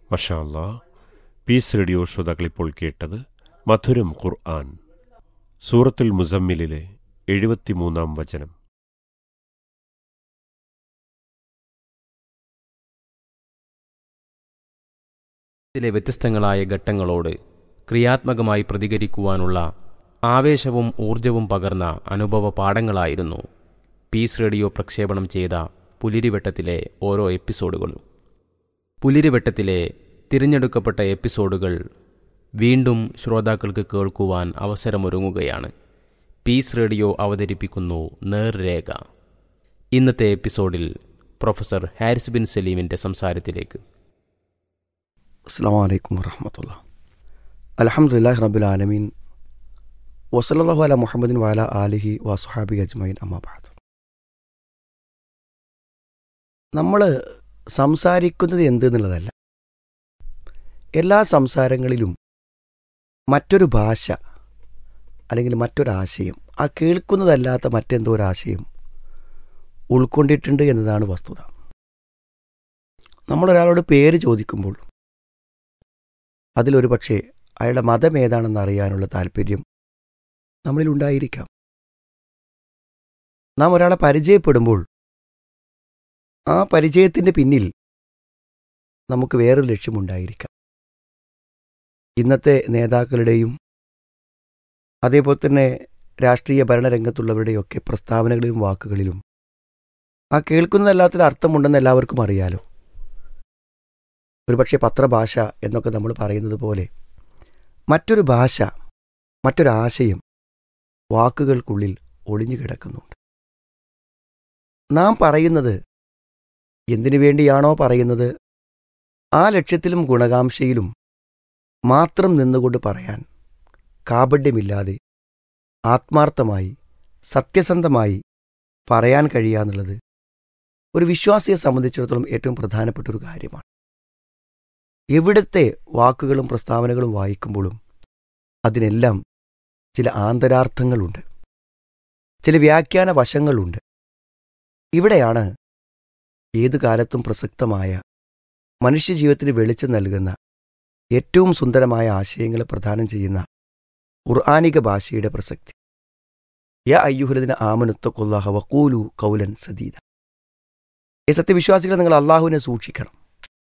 മഷാല്ല piece radio ശ്രോതാക്കൾ ഇപ്പോൾ കേട്ടത് മധുരം ഖുർആൻ സൂറത്തുൽ മുസമ്മിലിലെ എഴുപത്തിമൂന്നാം വചനം ത്തിലെ വ്യത്യസ്തങ്ങളായ ഘട്ടങ്ങളോട് ക്രിയാത്മകമായി പ്രതികരിക്കുവാനുള്ള ആവേശവും ഊർജവും പകർന്ന അനുഭവ പാഠങ്ങളായിരുന്നു പീസ് റേഡിയോ പ്രക്ഷേപണം ചെയ്ത പുലിരിവട്ടത്തിലെ ഓരോ എപ്പിസോഡുകളും പുലിരിവട്ടത്തിലെ തിരഞ്ഞെടുക്കപ്പെട്ട എപ്പിസോഡുകൾ വീണ്ടും ശ്രോതാക്കൾക്ക് കേൾക്കുവാൻ അവസരമൊരുങ്ങുകയാണ് പീസ് റേഡിയോ അവതരിപ്പിക്കുന്നു നേർരേഖ ഇന്നത്തെ എപ്പിസോഡിൽ പ്രൊഫസർ ഹാരിസ് ബിൻ സലീമിൻ്റെ സംസാരത്തിലേക്ക് അസ്സാം വലൈക്കും വറഹമത്തുള്ള അലഹമുല്ലാഹി റബ്ബുൽ ആലമീൻ വസല്ലാഹു അല മുഹമ്മദിൻ വാല ആലിഹി വസുഹാബി അജ്മൈൻ അമ്മാബാദ് നമ്മൾ സംസാരിക്കുന്നത് എന്തെന്നുള്ളതല്ല എല്ലാ സംസാരങ്ങളിലും മറ്റൊരു ഭാഷ അല്ലെങ്കിൽ മറ്റൊരാശയം ആ കേൾക്കുന്നതല്ലാത്ത മറ്റെന്തോ ഒരു ആശയം ഉൾക്കൊണ്ടിട്ടുണ്ട് എന്നതാണ് വസ്തുത നമ്മളൊരാളോട് പേര് ചോദിക്കുമ്പോൾ അതിലൊരു പക്ഷേ അയാളുടെ മതം ഏതാണെന്ന് അറിയാനുള്ള താല്പര്യം നമ്മളിൽ ഉണ്ടായിരിക്കാം നാം ഒരാളെ പരിചയപ്പെടുമ്പോൾ ആ പരിചയത്തിൻ്റെ പിന്നിൽ നമുക്ക് വേറൊരു ലക്ഷ്യമുണ്ടായിരിക്കാം ഇന്നത്തെ നേതാക്കളുടെയും അതേപോലെ തന്നെ രാഷ്ട്രീയ ഭരണരംഗത്തുള്ളവരുടെയൊക്കെ പ്രസ്താവനകളിലും വാക്കുകളിലും ആ കേൾക്കുന്നതല്ലാത്തൊരു അർത്ഥമുണ്ടെന്ന് എല്ലാവർക്കും അറിയാലോ ഒരുപക്ഷെ പത്രഭാഷ എന്നൊക്കെ നമ്മൾ പറയുന്നത് പോലെ മറ്റൊരു ഭാഷ മറ്റൊരാശയം വാക്കുകൾക്കുള്ളിൽ ഒളിഞ്ഞു കിടക്കുന്നുണ്ട് നാം പറയുന്നത് എന്തിനു വേണ്ടിയാണോ പറയുന്നത് ആ ലക്ഷ്യത്തിലും ഗുണകാംക്ഷയിലും മാത്രം നിന്നുകൊണ്ട് പറയാൻ കാപഡ്യമില്ലാതെ ആത്മാർത്ഥമായി സത്യസന്ധമായി പറയാൻ കഴിയാന്നുള്ളത് ഒരു വിശ്വാസിയെ സംബന്ധിച്ചിടത്തോളം ഏറ്റവും പ്രധാനപ്പെട്ട ഒരു കാര്യമാണ് എവിടുത്തെ വാക്കുകളും പ്രസ്താവനകളും വായിക്കുമ്പോഴും അതിനെല്ലാം ചില ആന്തരാർത്ഥങ്ങളുണ്ട് ചില വ്യാഖ്യാന വശങ്ങളുണ്ട് ഇവിടെയാണ് ഏതു കാലത്തും പ്രസക്തമായ മനുഷ്യജീവിതത്തിന് വെളിച്ചം നൽകുന്ന ഏറ്റവും സുന്ദരമായ ആശയങ്ങളെ പ്രദാനം ചെയ്യുന്ന ഖുർആാനിക ഭാഷയുടെ പ്രസക്തി യ അയ്യുഹുലദിന ആമനുത്തക്കൊല്ലാഹ വക്കൂലു കൗലൻ സദീദ ഈ സത്യവിശ്വാസികളെ നിങ്ങൾ അള്ളാഹുവിനെ സൂക്ഷിക്കണം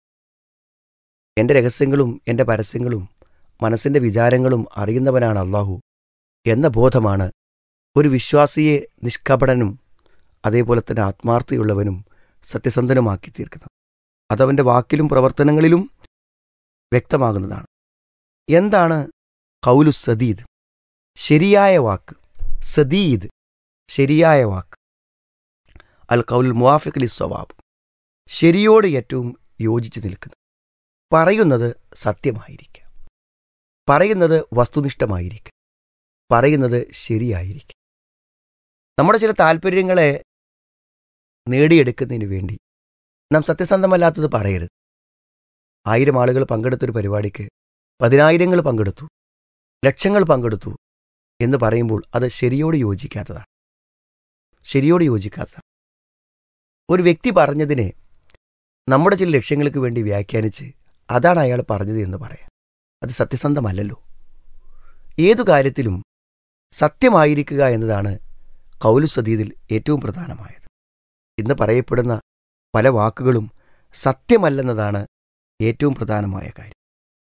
എൻ്റെ രഹസ്യങ്ങളും എൻ്റെ പരസ്യങ്ങളും മനസ്സിൻ്റെ വിചാരങ്ങളും അറിയുന്നവനാണ് അള്ളാഹു എന്ന ബോധമാണ് ഒരു വിശ്വാസിയെ നിഷ്കപടനും അതേപോലെ തന്നെ ആത്മാർത്ഥതയുള്ളവനും സത്യസന്ധനുമാക്കി തീർക്കുന്നത് അതവൻ്റെ വാക്കിലും പ്രവർത്തനങ്ങളിലും വ്യക്തമാകുന്നതാണ് എന്താണ് കൗലു സദീദ് ശരിയായ വാക്ക് സദീദ് ശരിയായ വാക്ക് അൽ കൗലുൽ മുവാഫിഖ് ലി സ്വവാബ് ശരിയോട് ഏറ്റവും യോജിച്ചു നിൽക്കുന്നത് പറയുന്നത് സത്യമായിരിക്കാം പറയുന്നത് വസ്തുനിഷ്ഠമായിരിക്കാം പറയുന്നത് ശരിയായിരിക്കാം നമ്മുടെ ചില താല്പര്യങ്ങളെ നേടിയെടുക്കുന്നതിന് വേണ്ടി നാം സത്യസന്ധമല്ലാത്തത് പറയരുത് ആയിരം ആളുകൾ പങ്കെടുത്തൊരു പരിപാടിക്ക് പതിനായിരങ്ങൾ പങ്കെടുത്തു ലക്ഷങ്ങൾ പങ്കെടുത്തു എന്ന് പറയുമ്പോൾ അത് ശരിയോട് യോജിക്കാത്തതാണ് ശരിയോട് യോജിക്കാത്തതാണ് ഒരു വ്യക്തി പറഞ്ഞതിനെ നമ്മുടെ ചില ലക്ഷ്യങ്ങൾക്ക് വേണ്ടി വ്യാഖ്യാനിച്ച് അതാണ് അയാൾ പറഞ്ഞത് എന്ന് പറയാം അത് സത്യസന്ധമല്ലല്ലോ ഏതു കാര്യത്തിലും സത്യമായിരിക്കുക എന്നതാണ് കൗലുസതീതിൽ ഏറ്റവും പ്രധാനമായത് ഇന്ന് പറയപ്പെടുന്ന പല വാക്കുകളും സത്യമല്ലെന്നതാണ് ഏറ്റവും പ്രധാനമായ കാര്യം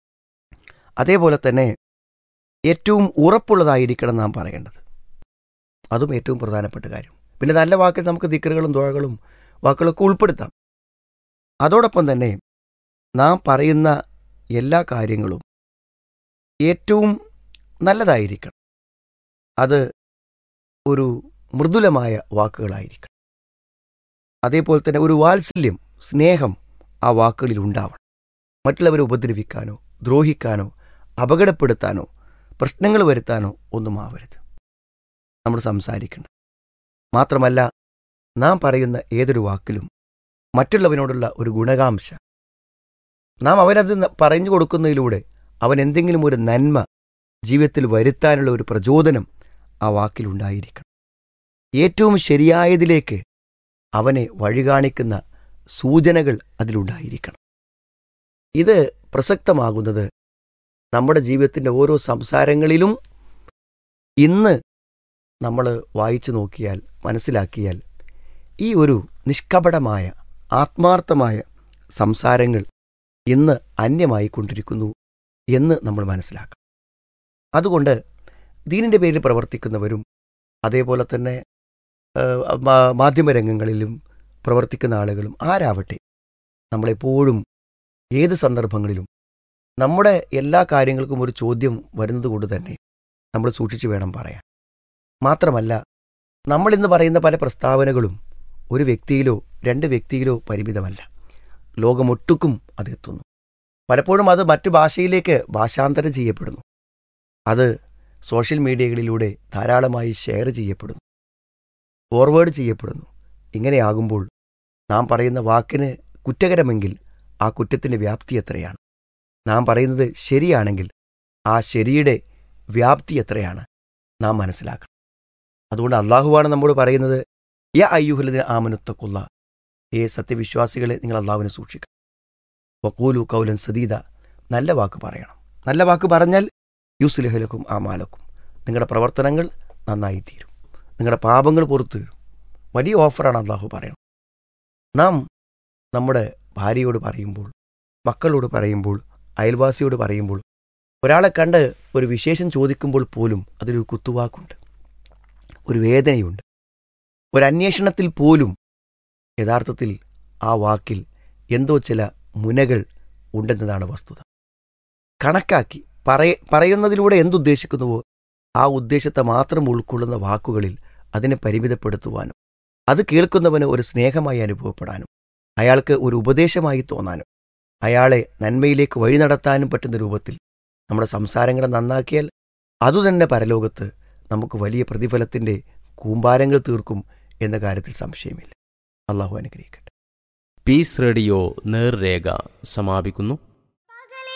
അതേപോലെ തന്നെ ഏറ്റവും ഉറപ്പുള്ളതായിരിക്കണം നാം പറയേണ്ടത് അതും ഏറ്റവും പ്രധാനപ്പെട്ട കാര്യം പിന്നെ നല്ല വാക്കിൽ നമുക്ക് ദിക്കറുകളും ദുഴകളും വാക്കുകളൊക്കെ ഉൾപ്പെടുത്താം അതോടൊപ്പം തന്നെ നാം പറയുന്ന എല്ലാ കാര്യങ്ങളും ഏറ്റവും നല്ലതായിരിക്കണം അത് ഒരു മൃദുലമായ വാക്കുകളായിരിക്കണം അതേപോലെ തന്നെ ഒരു വാത്സല്യം സ്നേഹം ആ വാക്കുകളിൽ ഉണ്ടാവണം മറ്റുള്ളവരെ ഉപദ്രവിക്കാനോ ദ്രോഹിക്കാനോ അപകടപ്പെടുത്താനോ പ്രശ്നങ്ങൾ വരുത്താനോ ഒന്നും ആവരുത് നമ്മൾ സംസാരിക്കേണ്ടത് മാത്രമല്ല നാം പറയുന്ന ഏതൊരു വാക്കിലും മറ്റുള്ളവനോടുള്ള ഒരു ഗുണകാംക്ഷ നാം അവനത് പറഞ്ഞു കൊടുക്കുന്നതിലൂടെ അവൻ എന്തെങ്കിലും ഒരു നന്മ ജീവിതത്തിൽ വരുത്താനുള്ള ഒരു പ്രചോദനം ആ വാക്കിലുണ്ടായിരിക്കണം ഏറ്റവും ശരിയായതിലേക്ക് അവനെ വഴികാണിക്കുന്ന സൂചനകൾ അതിലുണ്ടായിരിക്കണം ഇത് പ്രസക്തമാകുന്നത് നമ്മുടെ ജീവിതത്തിൻ്റെ ഓരോ സംസാരങ്ങളിലും ഇന്ന് നമ്മൾ വായിച്ചു നോക്കിയാൽ മനസ്സിലാക്കിയാൽ ഈ ഒരു നിഷ്കപടമായ ആത്മാർത്ഥമായ സംസാരങ്ങൾ ഇന്ന് അന്യമായിക്കൊണ്ടിരിക്കുന്നു എന്ന് നമ്മൾ മനസ്സിലാക്കണം അതുകൊണ്ട് ദീനിൻ്റെ പേരിൽ പ്രവർത്തിക്കുന്നവരും അതേപോലെ തന്നെ ഏഹ്, മാ- മാധ്യമരംഗങ്ങളിലും പ്രവർത്തിക്കുന്ന ആളുകളും ആരാവട്ടെ നമ്മളെപ്പോഴും ഏത് സന്ദർഭങ്ങളിലും നമ്മുടെ എല്ലാ കാര്യങ്ങൾക്കും ഒരു ചോദ്യം വരുന്നത് കൊണ്ട് തന്നെ നമ്മൾ സൂക്ഷിച്ചു വേണം പറയാൻ മാത്രമല്ല നമ്മൾ ഇന്ന് പറയുന്ന പല പ്രസ്താവനകളും ഒരു വ്യക്തിയിലോ രണ്ട് വ്യക്തിയിലോ പരിമിതമല്ല ലോകമൊട്ടുക്കും അതെത്തുന്നു പലപ്പോഴും അത് മറ്റു ഭാഷയിലേക്ക് ഭാഷാന്തരം ചെയ്യപ്പെടുന്നു അത് സോഷ്യൽ മീഡിയകളിലൂടെ ധാരാളമായി ഷെയർ ചെയ്യപ്പെടുന്നു ഫോർവേഡ് ചെയ്യപ്പെടുന്നു ഇങ്ങനെയാകുമ്പോൾ നാം പറയുന്ന വാക്കിന് കുറ്റകരമെങ്കിൽ ആ കുറ്റത്തിൻ്റെ വ്യാപ്തി എത്രയാണ് നാം പറയുന്നത് ശരിയാണെങ്കിൽ ആ ശരിയുടെ വ്യാപ്തി എത്രയാണ് നാം മനസ്സിലാക്കണം അതുകൊണ്ട് അള്ളാഹുവാണ് നമ്മോട് പറയുന്നത് യ അയ്യുഹുലതിന് ആമനുത്തക്കുള്ള ഏ സത്യവിശ്വാസികളെ നിങ്ങൾ അള്ളാഹുവിനെ സൂക്ഷിക്കണം വക്കൂലു കൗലൻ സദീദ നല്ല വാക്ക് പറയണം നല്ല വാക്ക് പറഞ്ഞാൽ യുസ്ലിഹലക്കും ആമാലക്കും നിങ്ങളുടെ പ്രവർത്തനങ്ങൾ നന്നായി തീരും നിങ്ങളുടെ പാപങ്ങൾ പുറത്തു തീരും വലിയ ഓഫറാണ് അള്ളാഹു പറയണം നാം നമ്മുടെ ഭാര്യയോട് പറയുമ്പോൾ മക്കളോട് പറയുമ്പോൾ അയൽവാസിയോട് പറയുമ്പോൾ ഒരാളെ കണ്ട് ഒരു വിശേഷം ചോദിക്കുമ്പോൾ പോലും അതിലൊരു കുത്തുവാക്കുണ്ട് ഒരു വേദനയുണ്ട് ഒരു അന്വേഷണത്തിൽ പോലും യഥാർത്ഥത്തിൽ ആ വാക്കിൽ എന്തോ ചില മുനകൾ ഉണ്ടെന്നതാണ് വസ്തുത കണക്കാക്കി പറയ പറയുന്നതിലൂടെ എന്തുദ്ദേശിക്കുന്നുവോ ആ ഉദ്ദേശത്തെ മാത്രം ഉൾക്കൊള്ളുന്ന വാക്കുകളിൽ അതിനെ പരിമിതപ്പെടുത്തുവാനും അത് കേൾക്കുന്നവന് ഒരു സ്നേഹമായി അനുഭവപ്പെടാനും അയാൾക്ക് ഒരു ഉപദേശമായി തോന്നാനും അയാളെ നന്മയിലേക്ക് വഴി നടത്താനും പറ്റുന്ന രൂപത്തിൽ നമ്മുടെ സംസാരങ്ങളെ നന്നാക്കിയാൽ അതുതന്നെ പരലോകത്ത് നമുക്ക് വലിയ പ്രതിഫലത്തിൻ്റെ കൂമ്പാരങ്ങൾ തീർക്കും എന്ന കാര്യത്തിൽ സംശയമില്ല അള്ളാഹു അനുഗ്രഹിക്കട്ടെ പീസ് റേഡിയോ നേർരേഖ സമാപിക്കുന്നു